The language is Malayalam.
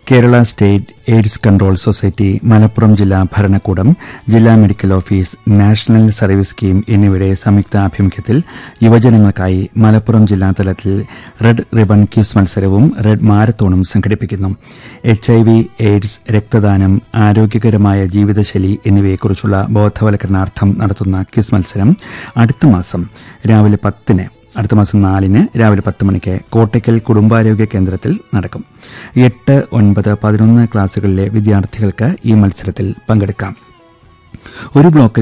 Kerala state AIDS control society Malappuram ജില്ലാ ഭരണകൂടം ജില്ലാ medical office national service scheme എന്നിവയുടെ സംയുക്ത ആഭിമുഖ്യത്തിൽ യുവജനങ്ങൾക്കായി മലപ്പുറം ജില്ലാ തലത്തിൽ റെഡ് റിബൺ ക്യൂസ് മത്സരവും റെഡ് മാരത്തോണും സംഘടിപ്പിക്കുന്നു എച്ച് ഐ വി എയ്ഡ്സ് രക്തദാനം ആരോഗ്യകരമായ ജീവിതശൈലി എന്നിവയെക്കുറിച്ചുള്ള ബോധവൽക്കരണാർത്ഥം നടത്തുന്ന ക്വിസ് മത്സരം അടുത്ത മാസം രാവിലെ പത്തിന് അടുത്ത മാസം നാലിന് രാവിലെ പത്ത് മണിക്ക് കോട്ടയ്ക്കൽ കുടുംബാരോഗ്യ കേന്ദ്രത്തിൽ നടക്കും എട്ട് ഒൻപത് പതിനൊന്ന് ക്ലാസുകളിലെ വിദ്യാർത്ഥികൾക്ക് ഈ മത്സരത്തിൽ പങ്കെടുക്കാം ഒരു ബ്ലോക്കിൽ